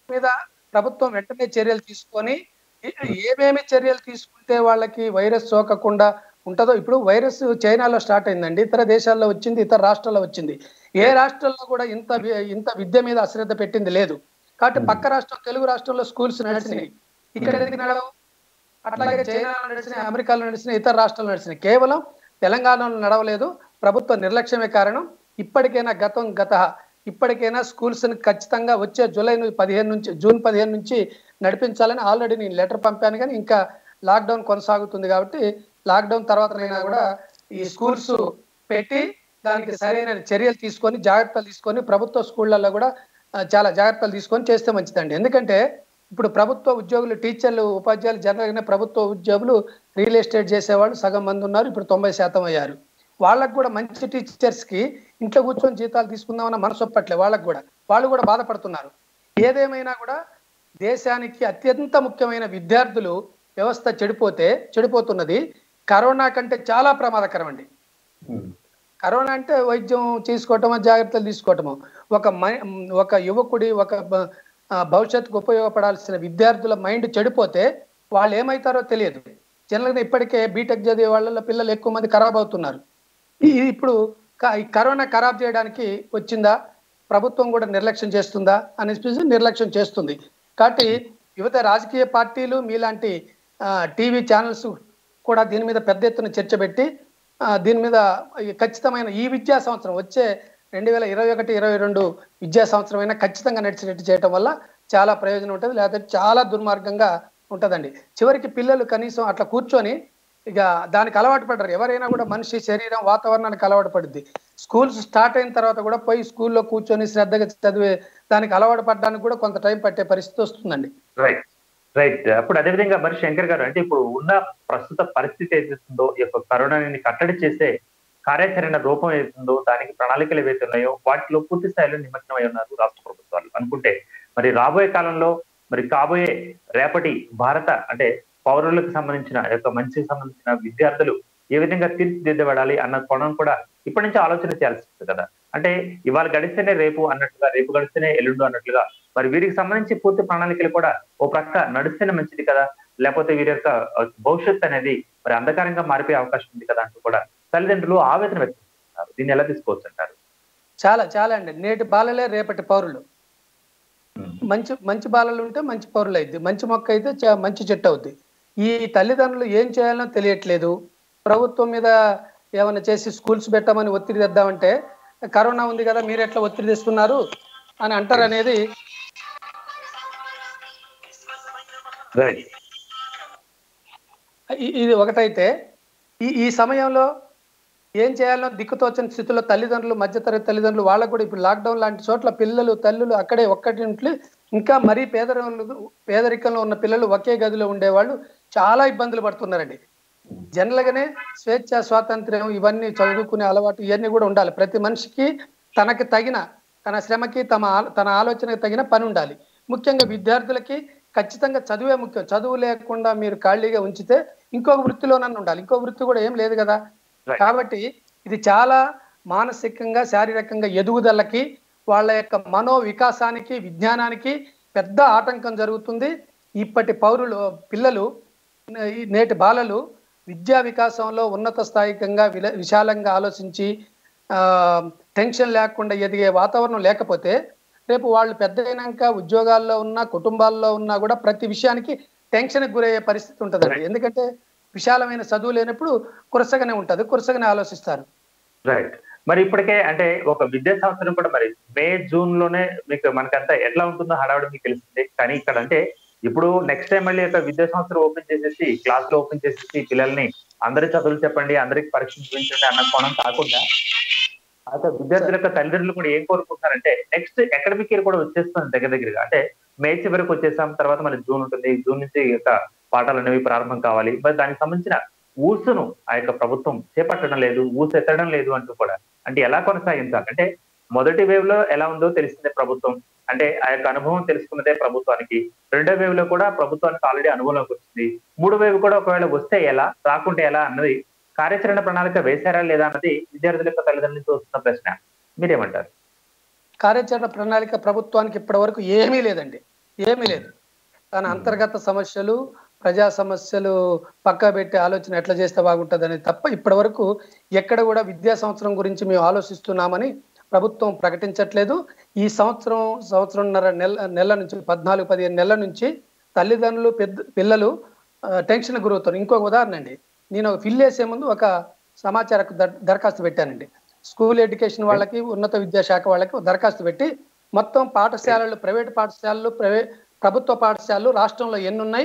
మీద ప్రభుత్వం వెంటనే చర్యలు తీసుకొని ఏ- ఏమేమి చర్యలు తీసుకుంటే వాళ్ళకి వైరస్ సోకకుండా ఉంటుందో ఇప్పుడు వైరస్ చైనాలో స్టార్ట్ అయిందండి ఇతర దేశాల్లో వచ్చింది ఇతర రాష్ట్రాల్లో వచ్చింది ఏ రాష్ట్రంలో కూడా ఇంత వి- ఇంత విద్య మీద అశ్రద్ధ పెట్టింది లేదు కాబట్టి పక్క రాష్ట్రం తెలుగు రాష్ట్రంలో స్కూల్స్ నడిచినాయి ఇక్కడ ఎందుకు నడవవు అట్లాగే చైనాలో నడిచినాయి అమెరికాలో నడిచినాయి ఇతర రాష్ట్రాల్లో నడిచినాయి కేవలం తెలంగాణలో నడవలేదు ప్రభుత్వ నిర్లక్ష్యమే కారణం ఇప్పటికైనా గతం గత ఇప్పటికైనా స్కూల్స్ ఖచ్చితంగా వచ్చే జూలై ను- పదిహేను నుంచి జూన్ పదిహేను నుంచి నడిపించాలని ఆల్రెడీ నేను లెటర్ పంపాను కానీ ఇంకా లాక్డౌన్ కొనసాగుతుంది కాబట్టి లాక్డౌన్ తర్వాత కూడా ఈ స్కూల్స్ పెట్టి దానికి సరైన చర్యలు తీసుకొని జాగ్రత్తలు తీసుకొని ప్రభుత్వ స్కూళ్ళల్లో కూడా ఆ, చాలా జాగ్రత్తలు తీసుకొని చేస్తే మంచిదండి ఎందుకంటే ఇప్పుడు ప్రభుత్వ ఉద్యోగులు టీచర్లు ఉపాధ్యాయులు జనరల్గానే ప్రభుత్వ ఉద్యోగులు రియల్ ఎస్టేట్ చేసేవాళ్ళు సగం మంది ఉన్నారు ఇప్పుడు తొంభై శాతం అయ్యారు వాళ్ళకు కూడా మంచి టీచర్స్ కి ఇంట్లో కూర్చొని జీతాలు తీసుకుందామన్న మనసు ఒప్పట్లే వాళ్ళకు కూడా వాళ్ళు కూడా బాధపడుతున్నారు ఏదేమైనా కూడా దేశానికి అత్యంత ముఖ్యమైన విద్యార్థులు వ్యవస్థ చెడిపోతే చెడిపోతున్నది కరోనా కంటే చాలా ప్రమాదకరం అండి కరోనా అంటే వైద్యం తీసుకోవటమో జాగ్రత్తలు తీసుకోవటమో ఒక మై- ఒక యువకుడి ఒక బ- ఆ, భవిష్యత్తుకు ఉపయోగపడాల్సిన విద్యార్థుల మైండ్ చెడిపోతే వాళ్ళు ఏమవుతారో తెలియదు జనరల్గా ఇప్పటికే బీటెక్ చదివే వాళ్ళలో పిల్లలు ఎక్కువ మంది ఖరాబ్ అవుతున్నారు ఈ ఇప్పుడు క- ఈ కరోనా ఖరాబ్ చేయడానికి వచ్చిందా ప్రభుత్వం కూడా నిర్లక్ష్యం చేస్తుందా అనేసి నిర్లక్ష్యం చేస్తుంది కాబట్టి యువత రాజకీయ పార్టీలు మీలాంటి టీవీ ఛానల్స్ కూడా దీని మీద పెద్ద ఎత్తున చర్చ పెట్టి ఆ, దీని మీద ఈ ఖచ్చితమైన ఈ విద్యా సంవత్సరం వచ్చే రెండు వేల ఇరవై ఒకటి ఇరవై రెండు విద్యా సంవత్సరం అయినా ఖచ్చితంగా నడిచినట్టు చేయటం వల్ల చాలా ప్రయోజనం ఉంటుంది లేకపోతే చాలా దుర్మార్గంగా ఉంటుందండి చివరికి పిల్లలు కనీసం అట్లా కూర్చొని ఇక దానికి అలవాటు పడరు ఎవరైనా కూడా మనిషి శరీరం వాతావరణానికి అలవాటు పడుద్ది స్కూల్స్ స్టార్ట్ అయిన తర్వాత కూడా పోయి స్కూల్లో కూర్చొని శ్రద్ధగా చదివే దానికి అలవాటు పడడానికి కూడా కొంత టైం పట్టే పరిస్థితి వస్తుందండి రైట్ రైట్ అప్పుడు అదేవిధంగా మరి శంకర్ గారు అంటే ఇప్పుడు ఉన్న ప్రస్తుత పరిస్థితి ఏదైతుందో ఈ యొక్క కరోనాని కట్టడి చేసే కార్యాచరణ రూపం ఏదైతుందో దానికి ప్రణాళికలు ఏవైతే ఉన్నాయో వాటిలో పూర్తి స్థాయిలో నిమగ్నమై ఉన్నారు రాష్ట్ర ప్రభుత్వాలు అనుకుంటే మరి రాబోయే కాలంలో మరి కాబోయే రేపటి భారత అంటే పౌరులకు సంబంధించిన యొక్క మంచికి సంబంధించిన విద్యార్థులు ఏ విధంగా తీర్చిదిద్దబడాలి అన్న కోణం కూడా ఇప్పటి నుంచి ఆలోచన చేయాల్సి ఉంటుంది కదా అంటే ఇవాళ గడిస్తేనే రేపు అన్నట్లుగా రేపు గడిస్తేనే ఎల్లుండు అన్నట్లుగా మరి వీరికి సంబంధించి పూర్తి ప్రణాళికలు కూడా ఓ ప్రక్క నడిస్తేనే మంచిది కదా లేకపోతే వీరి యొక్క ఆ, భవిష్యత్తు అనేది మరి అంధకారంగా మారిపోయే అవకాశం ఉంది కదా అంటూ కూడా తల్లిదండ్రులు ఆవేదన వ్యక్తం చేస్తున్నారు దీన్ని ఎలా తీసుకోవచ్చు అంటారు చాలా చాలా అండి నేటి బాలలే రేపటి పౌరులు మంచి మంచి బాలలు ఉంటే మంచి పౌరులు అయింది మంచి మొక్క అయితే చ- మంచి చెట్టు అవుద్ది ఈ తల్లిదండ్రులు ఏం చేయాలనో తెలియట్లేదు ప్రభుత్వం మీద ఏమైనా చేసి స్కూల్స్ పెట్టమని ఒత్తిడి తెద్దామంటే కరోనా ఉంది కదా మీరు ఎట్లా ఒత్తిడి తెస్తున్నారు అని అంటారు అనేది రైట్ ఇ- ఇది ఒకటైతే ఈ ఈ సమయంలో ఏం చేయాలో దిక్కుతోచని స్థితిలో తల్లిదండ్రులు మధ్యతరగతి తల్లిదండ్రులు వాళ్ళకు కూడా ఇప్పుడు లాక్డౌన్ లాంటి చోట్ల పిల్లలు తల్లులు అక్కడే ఒక్కటి ఇంట్లో ఇంకా మరీ పేదరికంలో పేదరికంలో ఉన్న పిల్లలు ఒకే గదిలో ఉండేవాళ్ళు చాలా ఇబ్బందులు పడుతున్నారండి జనరల్ గానే స్వేచ్ఛ స్వాతంత్ర్యం ఇవన్నీ చదువుకునే అలవాటు ఇవన్నీ కూడా ఉండాలి ప్రతి మనిషికి తనకి తగిన తన శ్రమకి తమ ఆలో- తన ఆలోచనకి తగిన పని ఉండాలి ముఖ్యంగా విద్యార్థులకి ఖచ్చితంగా చదువే ముఖ్యం చదువు లేకుండా మీరు ఖాళీగా ఉంచితే ఇంకొక వృత్తిలోనన్నా ఉండాలి ఇంకో వృత్తి కూడా ఏం లేదు కదా Right. కాబట్టి ఇది చాలా మానసికంగా శారీరకంగా ఎదుగుదలకి వాళ్ళ యొక్క మనో వికాసానికి విజ్ఞానానికి పెద్ద ఆటంకం జరుగుతుంది ఇప్పటి పౌరులు పిల్లలు ఈ నేటి బాలలు విద్యా వికాసంలో ఉన్నత స్థాయికంగా విల- విశాలంగా ఆలోచించి ఆ, టెన్షన్ లేకుండా ఎదిగే వాతావరణం లేకపోతే రేపు వాళ్ళు పెద్ద అయినాక ఉద్యోగాల్లో ఉన్నా కుటుంబాల్లో ఉన్నా కూడా ప్రతి విషయానికి టెన్షన్కి గురయ్యే పరిస్థితి ఉంటుందండి ఎందుకంటే విశాలమైన చదువు లేనప్పుడు కురసగానే ఉంటది కురసగానే ఆలోచిస్తారు రైట్ మరి ఇప్పటికే అంటే ఒక విద్యా సంవత్సరం కూడా మరి మే జూన్ లోనే మీకు మనకంతా ఎట్లా ఉంటుందో హడావుడి మీకు తెలిసిందే కానీ ఇక్కడ అంటే ఇప్పుడు నెక్స్ట్ టైం మళ్ళీ ఒక విద్యా సంవత్సరం ఓపెన్ చేసేసి క్లాస్ లో ఓపెన్ చేసేసి పిల్లల్ని అందరి చదువులు చెప్పండి అందరికి పరీక్షలు చూపించండి అన్న కోణం కాకుండా అయితే విద్యార్థుల యొక్క తల్లిదండ్రులు కూడా ఏం కోరుకుంటున్నారంటే నెక్స్ట్ అకాడమిక్ ఇయర్ కూడా వచ్చేస్తుంది దగ్గర దగ్గరగా అంటే మే చివరికి వచ్చేసాం తర్వాత మళ్ళీ జూన్ ఉంటుంది జూన్ నుంచి ఈ యొక్క పాఠాలు అనేవి ప్రారంభం కావాలి మరి దానికి సంబంధించిన ఊసును ఆ యొక్క ప్రభుత్వం చేపట్టడం లేదు ఊసు ఎత్తడం లేదు అంటూ కూడా అంటే ఎలా కొనసాగించాలి అంటే మొదటి వేవ్ లో ఎలా ఉందో తెలిసిందే ప్రభుత్వం అంటే ఆ యొక్క అనుభవం తెలుసుకున్నదే ప్రభుత్వానికి రెండో వేవ్ లో కూడా ప్రభుత్వానికి ఆల్రెడీ అనుభవంలోకి వచ్చింది మూడో వేవ్ కూడా ఒకవేళ వస్తే ఎలా రాకుంటే ఎలా అన్నది కార్యాచరణ ప్రణాళిక వేశారా లేదా అన్నది విద్యార్థుల యొక్క తల్లిదండ్రుల నుంచి వస్తున్న ప్రశ్న మీరేమంటారు కార్యాచరణ ప్రణాళిక ప్రభుత్వానికి ఇప్పటి వరకు ఏమీ లేదండి ఏమీ లేదు తన అంతర్గత సమస్యలు ప్రజా సమస్యలు పక్కా పెట్టి ఆలోచన ఎట్లా చేస్తే బాగుంటుంది తప్ప ఇప్పటి వరకు ఎక్కడ కూడా విద్యా సంవత్సరం గురించి మేము ఆలోచిస్తున్నామని ప్రభుత్వం ప్రకటించట్లేదు ఈ సంవత్సరం సంవత్సరంన్నర నెల నెల నుంచి పద్నాలుగు పదిహేను నెలల నుంచి తల్లిదండ్రులు పెద్ద పిల్లలు టెన్షన్ గురవుతారు ఇంకొక ఉదాహరణ అండి నేను ఒక ఫిల్ చేసే ముందు ఒక సమాచార దర- దరఖాస్తు పెట్టానండి స్కూల్ ఎడ్యుకేషన్ వాళ్ళకి ఉన్నత విద్యాశాఖ వాళ్ళకి ఒక దరఖాస్తు పెట్టి మొత్తం పాఠశాలలు ప్రైవేట్ పాఠశాలలు ప్రైవేట్ ప్రభుత్వ పాఠశాలలు రాష్ట్రంలో ఎన్ని ఉన్నాయి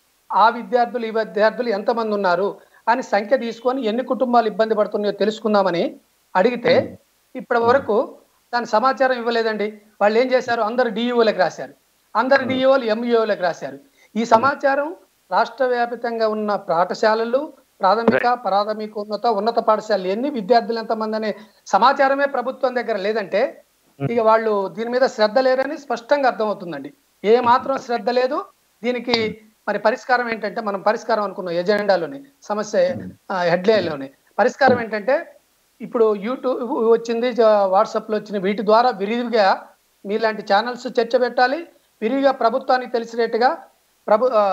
ఆ విద్యార్థులు ఈ విద్యార్థులు ఎంతమంది ఉన్నారు అని సంఖ్య తీసుకొని ఎన్ని కుటుంబాలు ఇబ్బంది పడుతున్నాయో తెలుసుకుందామని అడిగితే ఇప్పటి వరకు దాని సమాచారం ఇవ్వలేదండి వాళ్ళు ఏం చేశారు అందరు డిఈఓలకు రాశారు అందరు డిఈఓలు ఎంఈఓలకు రాశారు ఈ సమాచారం రాష్ట్ర వ్యాపితంగా ఉన్న పాఠశాలలు ప్రాథమిక ప్రాథమిక ఉన్నత ఉన్నత పాఠశాలలు ఎన్ని విద్యార్థులు ఎంతమంది అనే సమాచారమే ప్రభుత్వం దగ్గర లేదంటే ఇక వాళ్ళు దీని మీద శ్రద్ధ లేరని స్పష్టంగా అర్థమవుతుందండి ఏ మాత్రం శ్రద్ధ లేదు దీనికి మరి పరిష్కారం ఏంటంటే మనం పరిష్కారం అనుకున్నాం ఎజెండాలోనే సమస్య హెడ్లైన్లోనే పరిష్కారం ఏంటంటే ఇప్పుడు యూట్యూబ్ వచ్చింది వాట్సాప్ లో వచ్చిన వీటి ద్వారా విరివిగా మీలాంటి ఛానల్స్ చర్చ పెట్టాలి విరివిగా ప్రభుత్వానికి తెలిసినట్టుగా ప్రభు ఆ,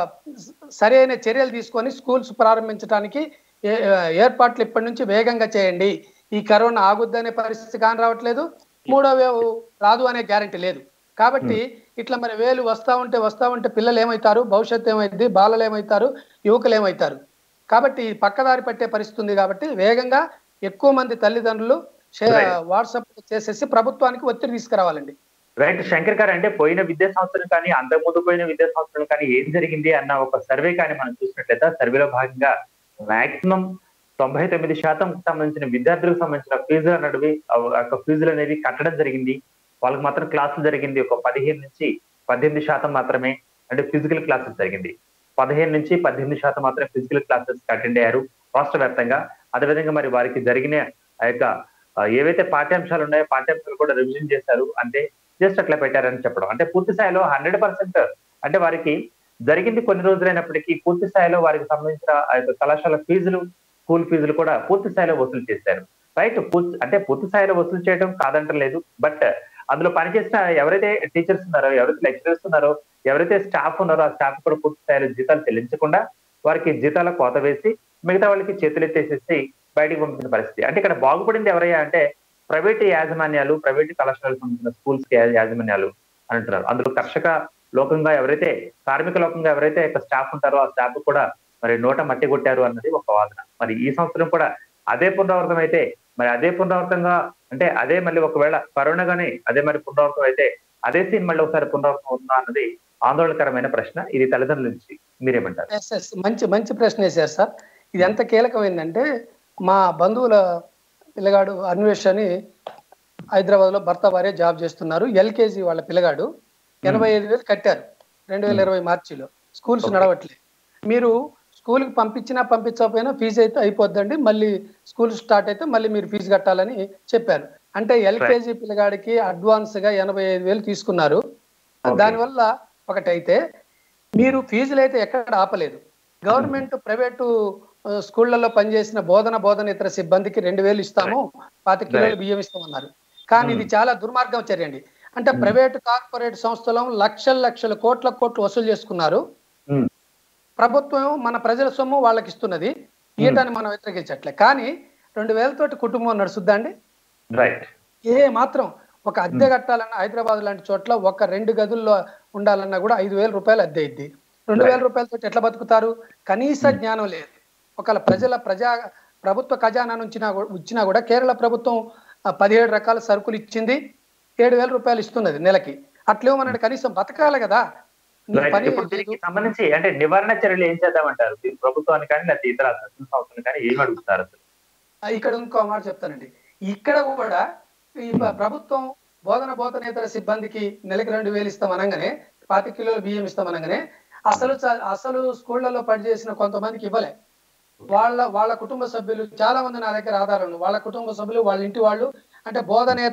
సరైన చర్యలు తీసుకొని స్కూల్స్ ప్రారంభించడానికి ఏ- ఏర్పాట్లు ఇప్పటి నుంచి వేగంగా చేయండి ఈ కరోనా ఆగుద్దనే పరిస్థితి కాని రావట్లేదు మూడో వేవ్ రాదు అనే గ్యారంటీ లేదు కాబట్టి ఇట్లా మరి వేలు వస్తా ఉంటే వస్తా ఉంటే పిల్లలు ఏమవుతారు భవిష్యత్తు ఏమైంది బాలలు ఏమవుతారు యువకులు ఏమవుతారు కాబట్టి ఈ పక్కదారి పట్టే పరిస్థితి ఉంది కాబట్టి వేగంగా ఎక్కువ మంది తల్లిదండ్రులు Right. వాట్సాప్ చేసేసి ప్రభుత్వానికి ఒత్తిడి తీసుకురావాలండి రైట్ శంకర్ గారు అంటే పోయిన విద్యా సంవత్సరం కానీ అంతకు ముందు పోయిన విద్యా సంవత్సరం కానీ ఏం జరిగింది అన్న ఒక సర్వే కానీ మనం చూసినట్లయితే సర్వేలో భాగంగా మాక్సిమం తొంభై తొమ్మిది శాతం సంబంధించిన విద్యార్థులకు సంబంధించిన ఫీజులు అనేవి ఆ యొక్క ఫీజులు అనేవి కట్టడం జరిగింది వాళ్ళకి మాత్రం క్లాసులు జరిగింది ఒక పదిహేను నుంచి పద్దెనిమిది శాతం మాత్రమే అంటే ఫిజికల్ క్లాసెస్ జరిగింది పదిహేను నుంచి పద్దెనిమిది శాతం మాత్రమే ఫిజికల్ క్లాసెస్ అటెండ్ అయ్యారు రాష్ట్ర వ్యాప్తంగా అదేవిధంగా మరి వారికి జరిగిన ఆ యొక్క ఆ, ఏవైతే పాఠ్యాంశాలు ఉన్నాయో పాఠ్యాంశాలు కూడా రివిజన్ చేశారు అంటే జస్ట్ అట్లా పెట్టారని చెప్పడం అంటే పూర్తి స్థాయిలో హండ్రెడ్ పర్సెంట్ అంటే వారికి జరిగింది కొన్ని రోజులైనప్పటికీ పూర్తి స్థాయిలో వారికి సంబంధించిన ఆ యొక్క కళాశాల ఫీజులు స్కూల్ ఫీజులు కూడా పూర్తి స్థాయిలో వసూలు చేశారు రైట్ పూర్తి అంటే పూర్తి స్థాయిలో వసూలు చేయడం కాదంటలేదు బట్ అందులో పనిచేసిన ఎవరైతే టీచర్స్ ఉన్నారో ఎవరైతే లెక్చరర్స్ ఉన్నారో ఎవరైతే స్టాఫ్ ఉన్నారో ఆ స్టాఫ్ కూడా పూర్తి స్థాయిలో జీతాలు చెల్లించకుండా వారికి జీతాల కోత వేసి మిగతా వాళ్ళకి చేతులెత్తేసేసి బయటికి పంపించిన పరిస్థితి అంటే ఇక్కడ బాగుపడింది ఎవరయ్యా అంటే ప్రైవేట్ యాజమాన్యాలు ప్రైవేట్ కళాశాలకు సంబంధించిన స్కూల్స్ కి యాజమాన్యాలు అని అంటున్నారు అందులో కర్షక లోకంగా ఎవరైతే కార్మిక లోకంగా ఎవరైతే యొక్క స్టాఫ్ ఉంటారో ఆ స్టాఫ్ కూడా మరి నోట మట్టి కొట్టారు అన్నది ఒక వాదన మరి ఈ సంవత్సరం కూడా అదే పునరావృతం అయితే మరి అదే పునరావృతంగా అంటే అదే మళ్ళీ ఒకవేళ కరోనా గానీ అదే మరి పునరావృతం అయితే అదే సీన్ మళ్ళీ ఒకసారి పునరావృతం అవుతుందా అన్నది ఆందోళనకరమైన ప్రశ్న ఇది తల్లిదండ్రుల నుంచి మీరేమంటారు ఎస్ ఎస్ మంచి మంచి ప్రశ్న వేశారు సార్ ఇది ఎంత కీలకమైందంటే మా బంధువుల పిల్లగాడు అన్వేష్ అని హైదరాబాద్ లో భర్త భార్య జాబ్ చేస్తున్నారు ఎల్కేజీ వాళ్ళ పిల్లగాడు ఎనభై ఐదు వేలు కట్టారు రెండు వేల ఇరవై మార్చిలో స్కూల్స్ Okay. నడవట్లేదు మీరు స్కూల్కి పంపించినా పంపించకపోయినా ఫీజు అయితే అయిపోద్దండి మళ్ళీ స్కూల్ స్టార్ట్ అయితే మళ్ళీ మీరు ఫీజు కట్టాలని చెప్పారు అంటే ఎల్కేజీ పిల్లగాడికి అడ్వాన్స్ గా ఎనభై ఐదు వేలు తీసుకున్నారు Okay. దానివల్ల ఒకటైతే మీరు ఫీజులు అయితే ఎక్కడ ఆపలేదు గవర్నమెంట్ ప్రైవేటు ఆ, స్కూళ్లలో పనిచేసిన బోధన బోధనేతర సిబ్బందికి రెండు వేలు ఇస్తాము పాతి కిలోలు Right. బియ్యం ఇస్తామన్నారు కానీ ఇది చాలా దుర్మార్గం చర్య అండి అంటే Hmm. ప్రైవేట్ కార్పొరేట్ సంస్థలు లక్షల లక్షల కోట్ల కోట్లు వసూలు చేసుకున్నారు Hmm. ప్రభుత్వం మన ప్రజల సొమ్ము వాళ్ళకి ఇస్తున్నది ఈయటాన్ని మనం వ్యతిరేకించట్లే కానీ రెండు వేలతోటి కుటుంబం నడుస్తుందా అండి రైట్ ఏ మాత్రం ఒక అద్దె కట్టాలన్నా హైదరాబాద్ లాంటి చోట్ల ఒక రెండు గదుల్లో ఉండాలన్నా కూడా ఐదు వేల రూపాయలు అద్దె ఇద్ది రెండు వేల రూపాయలతో ఎట్లా బతుకుతారు కనీస జ్ఞానం లేదు ఒకవేళ ప్రజల ప్రజా ప్రభుత్వ ఖజానా నుంచి ఇచ్చినా కూడా కేరళ ప్రభుత్వం ఆ, పదిహేడు రకాల సరుకులు ఇచ్చింది ఏడు వేల రూపాయలు ఇస్తున్నది నెలకి అట్లే మన కనీసం బతకాలి కదా నీ రైట్. పని ఇప్పుడు దీనికి సంబంధించి అంటే నివారణ చర్యలు ఏం చేద్దామంటారు ఈ ప్రభుత్వాన్ని కానీ లేకపోతే ఇతర శాసన సంస్థలు కానీ ఏం అడుగుతారు అసలు ఆ, ఇక్కడ ఇంకో మాట చెప్తానండి ఇక్కడ కూడా ఈ ప- ప్రభుత్వం బోధన బోధనేతర సిబ్బందికి నెలకి రెండు వేలు ఇస్తాం అనగానే పాతి కిలోలు బియ్యం ఇస్తాం అనగానే అసలు చ- అసలు స్కూళ్లలో పనిచేసిన కొంతమందికి ఇవ్వలే వాళ్ళ వాళ్ళ కుటుంబ సభ్యులు చాలా మంది నా దగ్గర ఆధారం ఉంది. వాళ్ళ కుటుంబ సభ్యులు వాళ్ళ ఇంటి వాళ్ళు అంటే బోధనేత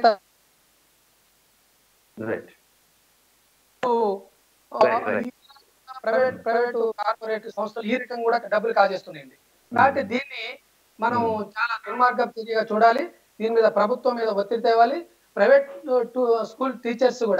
రైట్ ఆ, Right, right. ఈ ప్రైవేట్ ప్రైవేట్ కార్పొరేట్ సంస్థలు ఈ రకంగా కూడా డబ్బులు కాజేస్తున్నాయండి కాబట్టి దీన్ని మనం చాలా దుర్మార్గం చర్యగా చూడాలి దీని మీద ప్రభుత్వం మీద ఒత్తిడి తేవాలి ప్రైవేట్ టు- స్కూల్ టీచర్స్ కూడా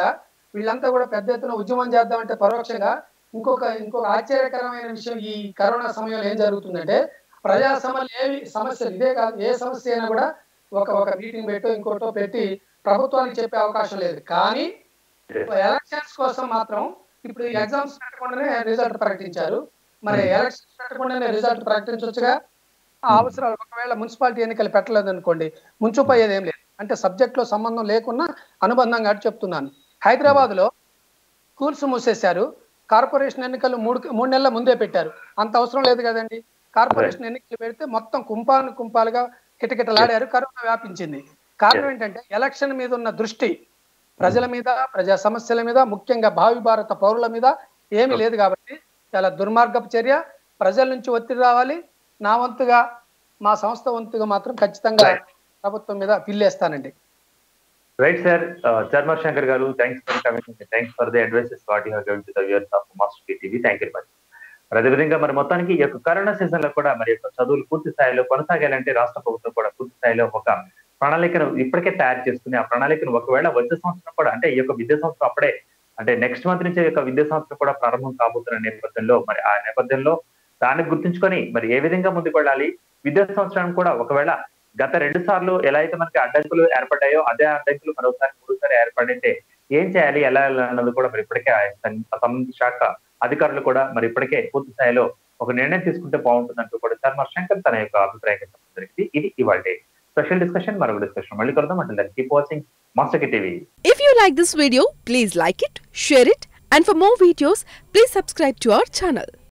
వీళ్ళంతా కూడా పెద్ద ఎత్తున ఉద్యమం చేద్దామంటే పరోక్షంగా ఇంకొక ఇంకొక ఆశ్చర్యకరమైన విషయం ఈ కరోనా సమయంలో ఏం జరుగుతుందంటే ప్రజా సమస్యలు ఏవి సమస్యలు ఇదే కాదు ఏ సమస్య అయినా కూడా ఒక ఒక మీటింగ్ పెట్టో ఇంకోటో పెట్టి ప్రభుత్వానికి చెప్పే అవకాశం లేదు కానీ ఎలక్షన్స్ కోసం మాత్రం ఇప్పుడు ఎగ్జామ్స్ పెట్టకుండానే రిజల్ట్ ప్రకటించారు మరి ఎలక్షన్స్ పెట్టకుండానే రిజల్ట్ ప్రకటించవచ్చుగా ఆ అవసరాలు ఒకవేళ మున్సిపాలిటీ ఎన్నికలు పెట్టలేదు అనుకోండి ముంచుపోయేది ఏం లేదు అంటే సబ్జెక్ట్ లో సంబంధం లేకున్నా అనుబంధంగా అటు చెప్తున్నాను హైదరాబాద్ లో స్కూల్స్ మూసేశారు కార్పొరేషన్ ఎన్నికలు మూడు మూడు నెలల ముందే పెట్టారు అంత అవసరం లేదు కదండి కార్పొరేషన్ ఎన్నికలు పెడితే మొత్తం కుంపాలు కుంపాలుగా కిటకిటలాడారు కరోనా వ్యాపించింది కారణం ఏంటంటే ఎలక్షన్ మీద ఉన్న దృష్టి ప్రజల మీద ప్రజా సమస్యల మీద ముఖ్యంగా భావి భారత పౌరుల మీద ఏమీ లేదు కాబట్టి చాలా దుర్మార్గపు చర్య ప్రజల నుంచి ఒత్తిడి రావాలి నా వంతుగా మా సంస్థ వంతుగా మాత్రం ఖచ్చితంగా Right. ప్రభుత్వం మీద పిల్లేస్తానండి రైట్ సార్ చర్మర్ శంకర్ గారు thanks for coming thanks for the advices what you have to the viewers of master TV thank you much మరి అదేవిధంగా మరి మొత్తానికి ఈ యొక్క కరోనా సీజన్ లో కూడా మరి యొక్క చదువులు పూర్తి స్థాయిలో కొనసాగాలంటే రాష్ట్ర ప్రభుత్వం కూడా పూర్తి స్థాయిలో ఒక ప్రణాళికను ఇప్పటికే తయారు చేసుకుని ఆ ప్రణాళికను ఒకవేళ వచ్చే సంవత్సరం కూడా అంటే ఈ యొక్క విద్యా సంవత్సరం అప్పుడే అంటే నెక్స్ట్ మంత్ నుంచి ఈ యొక్క విద్యా సంవత్సరం కూడా ప్రారంభం కాబోతున్న నేపథ్యంలో మరి ఆ నేపథ్యంలో దాన్ని గుర్తుంచుకొని మరి ఏ విధంగా ముందుకు వెళ్ళాలి విద్యా సంవత్సరం కూడా ఒకవేళ గత రెండు సార్లు ఎలా అయితే మనకి అడ్డంకులు ఏర్పడ్డాయో అదే అడ్డంకులు మరోసారి మూడోసారి ఏర్పడింటే ఏం చేయాలి ఎలా వెళ్ళాలి అన్నది కూడా మరి ఇప్పటికే ఆ సం- సంబంధిత శాఖ అధికారులు కూడా మరి ఇప్పటికే పూర్తి స్థాయిలో ఒక నిర్ణయం తీసుకుంటే బాగుంటుందంటూ కూడా సార్ మరి శంకర్ తన యొక్క అభిప్రాయం చెప్పడం జరిగింది ఇది ఇవాళ స్పెషల్ డిస్కషన్ మరొక డిస్కషన్ మళ్ళీ కలుద్దాం అంటే keep watching master TV If you like this video, please like it, share it, and for more videos, please subscribe to our channel.